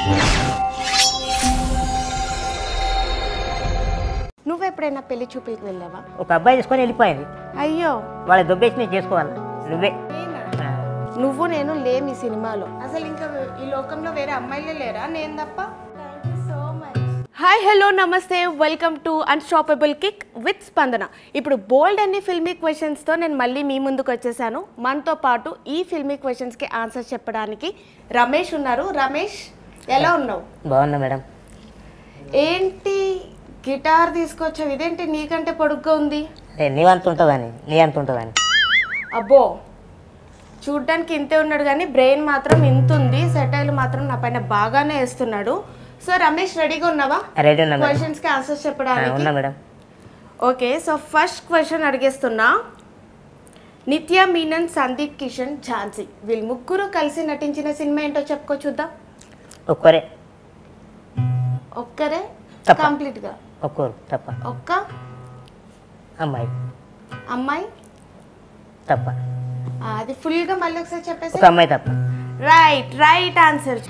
నువ్వు ఎప్పుడైనా పెళ్లి చూపులకు వెళ్ళావా ఒక అబ్బాయి తీసుకొని వెళ్ళిపోయింది అయ్యో వాళ్ళ దొబ్బేసి నేను చేసుకోవాలి నువ్వే ఆ, నువ్వు నేను లేం ఈ సినిమాలో అసలు ఇంకా ఈ లోకంలో వేరే అమ్మాయిలే లేరా నేను తప్ప హాయ్ హలో నమస్తే welcome to unstoppable kick with Spandana ఇప్పుడు బోల్డ్ అన్ని ఫిల్మీ క్వశ్చన్స్తో నేను మళ్ళీ మీ ముందుకు వచ్చేసాను మనతో పాటు ఈ ఫిల్మీ క్వశ్చన్స్కి ఆన్సర్ చెప్పడానికి రమేష్ ఉన్నారు రమేష్ ఎలా ఉన్నావు బాగున్నా మేడం ఏంటి గిటార్ తీసుకొచ్చావు ఇదేంటి నీకంటే పొడుగ్గా ఉంది అదే నీ అంత ఉంటుందని నీ అంత ఉంటుందని అబ్బో చూడ్డానికి ఇంతే ఉన్నాడు కానీ బ్రెయిన్ మాత్రం ఇంత ఉంది సెటైల్ మాత్రం నా పైన బాగానే వేస్తున్నాడు సో రమేష్ రెడీగా ఉన్నావా రెడీ ఉన్నా మేడం క్వశ్చన్స్ కి ఆన్సర్స్ ఆ, చెప్పడానికి ఉన్నా madam okay so first question అడిగేస్తున్నా నిత్య మీనన్ సందీప్ కిషన్ ఝాన్సీ వీళ్ళు ముగ్గురు కలిసి నటించిన సినిమా ఏంటో చెప్పుకో చూద్దాం ఒక్కరే ఒక్కరే తప్ప. కంప్లీట్ గా ఒక్కరు తప్ప ఒక్క అమ్మాయి అమ్మాయి తప్ప ఆ, అది ఫుల్ గా మళ్ళీ ఒకసారి చెప్పేసి ఒక అమ్మాయి తప్ప రైట్ రైట్ ఆన్సర్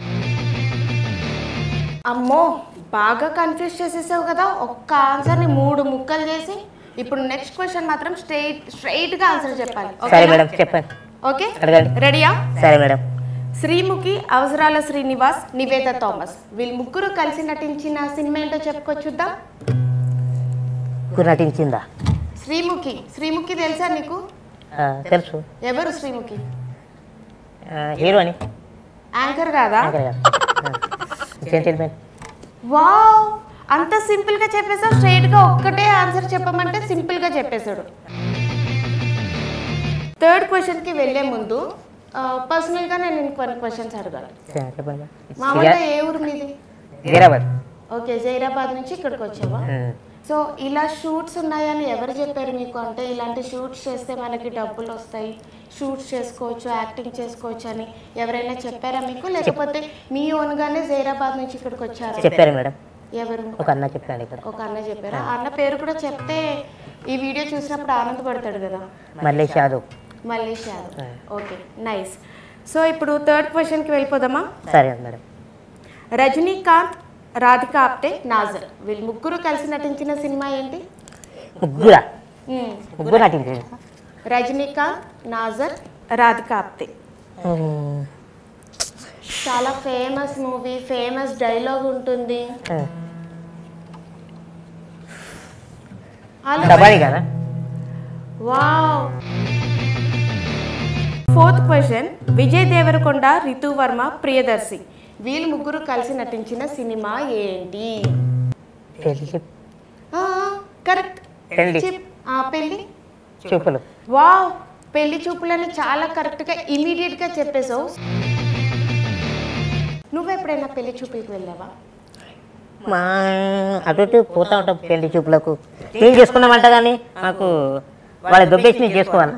అమ్మో బాగా కన్ఫ్యూజ్ చేసేసావు కదా ఒక్క ఆన్సర్ని మూడు ముక్కలు చేసి ఇప్పుడు నెక్స్ట్ క్వశ్చన్ మాత్రం స్ట్రైట్ స్ట్రైట్ గా ఆన్సర్ చెప్పాలి సరే మేడం చెప్పండి ఓకే అడగండి రెడీయా సరే మేడం శ్రీముఖి అవసరాల శ్రీనివాస్ నివేద థామస్ వీళ్ళు ముగ్గురు కలిసి నటించిన సినిమా ఏంటో చెప్పుకో చూద్దాం ముగ్గురు నటించిందా శ్రీముఖి శ్రీముఖి తెలుసా నీకు ఆ, తెలుసు ఎవరు శ్రీముఖి ఆ, హీరో అని యాంకర్ కాదా అక్కడ కాదు. ఆ, ఇంకేం తెలియదు వావ్ అంత సింపుల్ గా చెప్పేసావు స్ట్రైట్ గా ఒక్కటే ఆన్సర్ చెప్పమంటే సింపుల్ గా చెప్పేశాడు థర్డ్ క్వశ్చన్ కి వెళ్లే ముందు పర్సనల్ గా నేను కొన్ని క్వశ్చన్స్ అడగాలి చెప్పండి మామూలుగా ఏ ఊరు మీది హైదరాబాద్ ఓకే జైరాబాద్ నుంచి ఇక్కడికి వచ్చావా ఉమ్. సో ఇలా షూట్స్ ఉన్నాయని ఎవరు చెప్పారు మీకు అంటే ఇలాంటి షూట్స్ చేస్తే మనకి డబ్బులు వస్తాయి షూట్స్ చేసుకోవచ్చు యాక్టింగ్ చేసుకోవచ్చు అని ఎవరైనా చెప్పారా మీకు లేకపోతే మీ ఓన్గానే జైరాబాద్ నుంచి ఇక్కడికి వచ్చారా చెప్పారు మేడం ఎవరు ఒక అన్న చెప్పాను ఇక్కడ ఒక అన్న చెప్పారా ఆ అన్న పేరు కూడా చెప్తే ఈ వీడియో చూసినప్పుడు ఆనందపడతాడు కదా Mallesh Yadav Mallesh Yadav okay nice so ఇప్పుడు థర్డ్ క్వశ్చన్కి వెళ్ళిపోదామా సరే మేడం రజనీకాంత్ రాధిక ఆప్టే నాజర్ వీళ్ళు ముగ్గురు కలిసి నటించిన సినిమా ఏంటి ముగ్గురా మ్మ్. ముగ్గురు నటించారు రజనీకాంత్ నాజర్ రాధిక ఆప్తే ఉమ్. చాలా ఫేమస్ మూవీ ఫేమస్ డైలాగ్ ఉంటుంది ఆ. ఆలో- కబడ్డీ కదా wow fourth question Vijay Deverakonda Ritu Varma Priyadarshi వీళ్ళు ముగ్గురు కలిసి నటించిన సినిమా ఏంటి పెళ్లి చెప్పు. కరెక్ట్ పెళ్లి పెళ్లి చూపులు వావ్ పెళ్లి చూపులని చాలా కరెక్ట్గా ఇమీడియట్గా చెప్పేశావు నువ్వు ఎప్పుడైనా పెళ్లి చూపులకు వెళ్ళావా మా అటు ఇటు పోతా ఉంటాం పెళ్లి చూపులకు ఏం చేసుకున్నామంట కానీ మాకు వాళ్ళ దొబ్బేసి నేను చేసుకోవాలి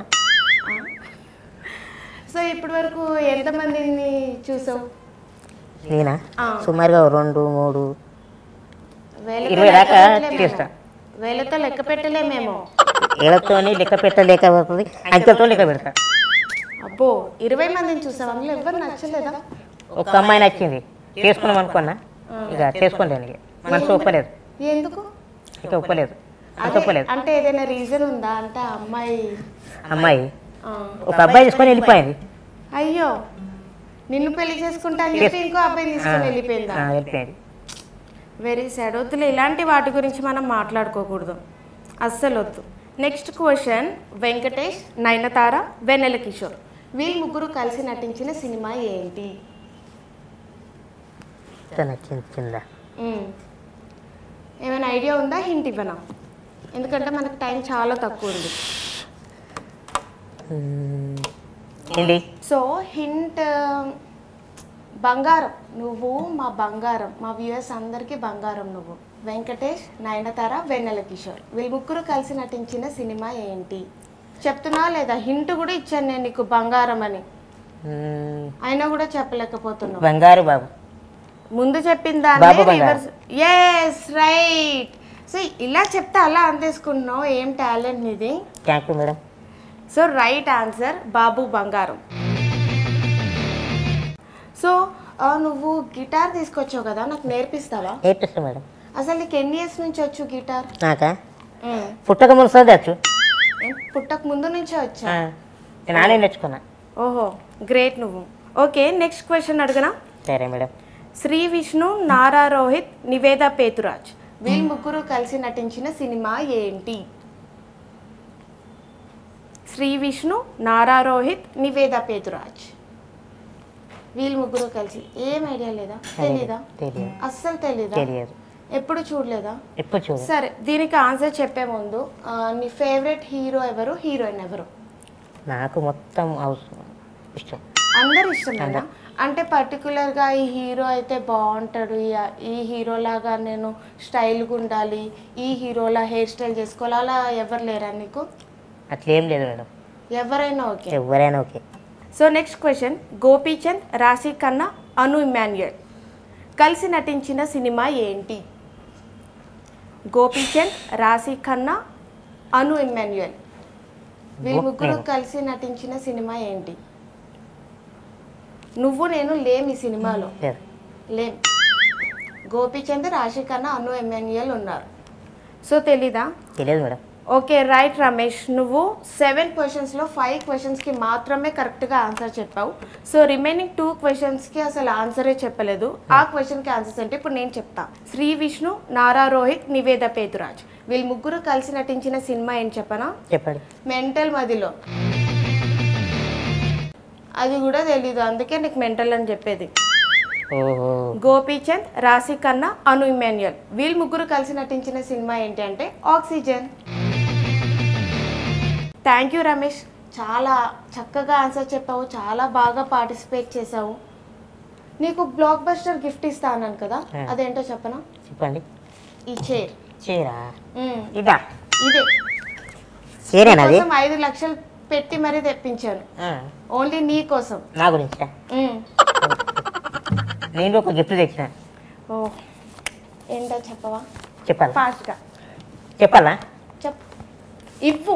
సో ఇప్పటి వరకు ఎంతమందిని చూసావు నేనా ఆ. సుమారుగా ఓ రెండు మూడు వేలతో ఇరవై లెక్క దాకా పెట్టలేమేమో. చేస్తా. వేలతో లెక్క పెట్టలేమేమో ఏళ్ళతోని లెక్క పెట్టలేకపోతుంది అంకెలతో లెక్క పెడతా అబ్బో ఇరవై మందిని చూసావు అందులో ఎవరు నచ్చలేదా ఒక అమ్మాయి నచ్చింది చేసుకున్నాం అనుకున్నా ఇక చేసుకోలేను ఇక మనసు ఒప్పలేదు ఎందుకు ఇక ఒప్పలేదు అంత అదే, ఒప్పలేదు అంటే ఏదైనా రీజన్ ఉందా అంటే ఆ అమ్మాయి అమ్మాయి ఆ, ఒక అబ్బాయి తీసుకొని వెళ్ళిపోయింది అయ్యో నిన్ను పెళ్లి చేసుకుంటా అని చెప్పి ఇంకో అబ్బాయిని తీసుకుని వెళ్ళిపోయిందా ఆ, వెళ్ళిపోయింది వెరీ సాడ్ వద్దులే ఇలాంటి వాటి గురించి మనం మాట్లాడుకోకూడదు అస్సలు వద్దు నెక్స్ట్ క్వశ్చన్ వెంకటేష్ నయనతార వెన్నెల కిషోర్ వీళ్ళు ముగ్గురు కలిసి నటించిన సినిమా ఏంటి ఇంత నచ్చిందా మ్మ్. ఏమైనా ఐడియా ఉందా హింట్ ఇవ్వనా ఎందుకంటే మనకు టైం చాలా తక్కువ ఉంది మ్మ్. ఏంటి సో హింట్ బంగారం నువ్వు మా బంగారం మా వ్యూయర్స్ అందరికీ బంగారం నువ్వు వెంకటేష్ నయనతార వెన్నెల కిషోర్ వీళ్ళు ముగ్గురు కలిసి నటించిన సినిమా ఏంటి చెప్తున్నా లేదా హింట్ కూడా ఇచ్చాను నేను నీకు బంగారం అని మ్మ్. అయినా కూడా చెప్పలేకపోతున్నావు బంగారు బాబు ముందు చెప్పిన బాబు దాన్ని బంగారం. రివర్స్ ఎస్ రైట్ సో ఇలా చెప్తే అలా అందేసుకుంటున్నావు ఏం టాలెంట్ నీది thank you madam so right answer బాబు బంగారం సో ఆ, నువ్వు గిటార్ తీసుకొచ్చావు కదా నాకు నేర్పిస్తావా నేర్పిస్తాను మేడం అసలు నీకు ఎన్ని ఇయర్స్ నుంచి వచ్చు గిటార్ నాకా ఉమ్. పుట్టక మునసది వచ్చు ఏం, పుట్టక ముందు నుంచే వచ్చా ఆ, నేను ఆడే నేర్చుకున్నా ఓహో గ్రేట్ నువ్వు ఓకే నెక్స్ట్ క్వశ్చన్ అడగనా సరే మేడం శ్రీ విష్ణు నారా రోహిత్ నివేద పేతురాజ్ వీళ్ళు ముగ్గురు కలిసి నటించిన సినిమా ఏంటి శ్రీ విష్ణు నారా రోహిత్ నివేద పేతురాజ్ వీళ్ళు ముగ్గురు కలిసి ఏం ఐడియా లేదా తెలీదా తెలియదు అస్సలు తెలీదా తెలియదు ఎప్పుడు చూడలేదా ఎప్పుడు చూడు సరే దీనికి ఆన్సర్ చెప్పే ముందు ఆ, నీ ఫేవరెట్ హీరో ఎవరు హీరోయిన్ ఎవరు నాకు మొత్తం అవసరం ఇష్టం అందరు ఇష్టమేనా అంటే పర్టికులర్గా ఈ హీరో అయితే బాగుంటాడు ఈ- ఈ హీరో లాగా నేను స్టైల్గా ఉండాలి ఈ హీరోలా హెయిర్ స్టైల్ చేసుకోవాలి అలా ఎవరు లేరా నీకు అట్లేం లేదు మేడం ఎవరైనా ఓకే ఎవరైనా okay so next question Gopichand Raashi Khanna అను ఇమాన్యుయల్ కలిసి నటించిన సినిమా ఏంటి గోపీచంద్ రాశి ఖన్నా అను ఇమాన్యుయల్ వీళ్ళు ముగ్గురు నేను. కలిసి నటించిన సినిమా ఏంటి నువ్వు నేను లేం ఈ సినిమాలో లేదు లేం గోపీచంద్ రాశి ఖన్నా అను ఎమాన్యుయల్ ఉన్నారు సో తెలీదా తెలియదు మేడం ఓకే రైట్ రమేష్ నువ్వు సెవెన్ క్వశ్చన్స్లో ఫైవ్ క్వశ్చన్స్కి మాత్రమే కరెక్ట్గా ఆన్సర్ చెప్పావు సో రిమైనింగ్ టూ క్వశ్చన్స్కి అసలు ఆన్సరే చెప్పలేదు ఆ క్వశ్చన్కి ఆన్సర్స్ అంటే ఇప్పుడు నేను చెప్తా శ్రీ విష్ణు నారా రోహిత్ నివేద పేతురాజ్ వీళ్ళు ముగ్గురు కలిసి నటించిన సినిమా ఏంటి చెప్పనా చెప్పండి మెంటల్ మదిలో అది కూడా తెలీదు అందుకే నీకు మెంటల్ అని చెప్పేది ఓహో గోపీచంద్ రాశి ఖన్నా అను ఇమాన్యుయల్ వీళ్ళు ముగ్గురు కలిసి నటించిన సినిమా ఏంటి అంటే ఆక్సిజన్ థ్యాంక్ యూ రమేష్ చాలా చక్కగా ఆన్సర్ చెప్పావు చాలా బాగా పార్టిసిపేట్ చేసావు నీకు బ్లాక్ బస్టర్ గిఫ్ట్ ఇస్తా అన్నాను కదా Hmm. అదేంటో చెప్పనా చెప్పండి ఈ చైర్ చీరా మ్మ్. ఇదా ఇదే చీరేనా అది కోసం ఐదు లక్షలు పెట్టి మరీ తెప్పించాను ఆ, ఓన్లీ నీ కోసం నా గురించా మ్మ్. నేను ఒక గిఫ్ట్ తెచ్చిన ఓ ఏంటో చెప్పవా చెప్పాలా ఫాస్ట్గా చెప్పాలా చెప్పు ఇవ్వు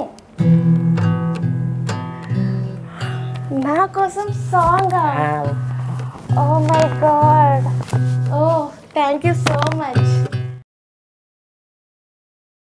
నా కోసం సాంగ్ ఆ, oh my god oh thank you so much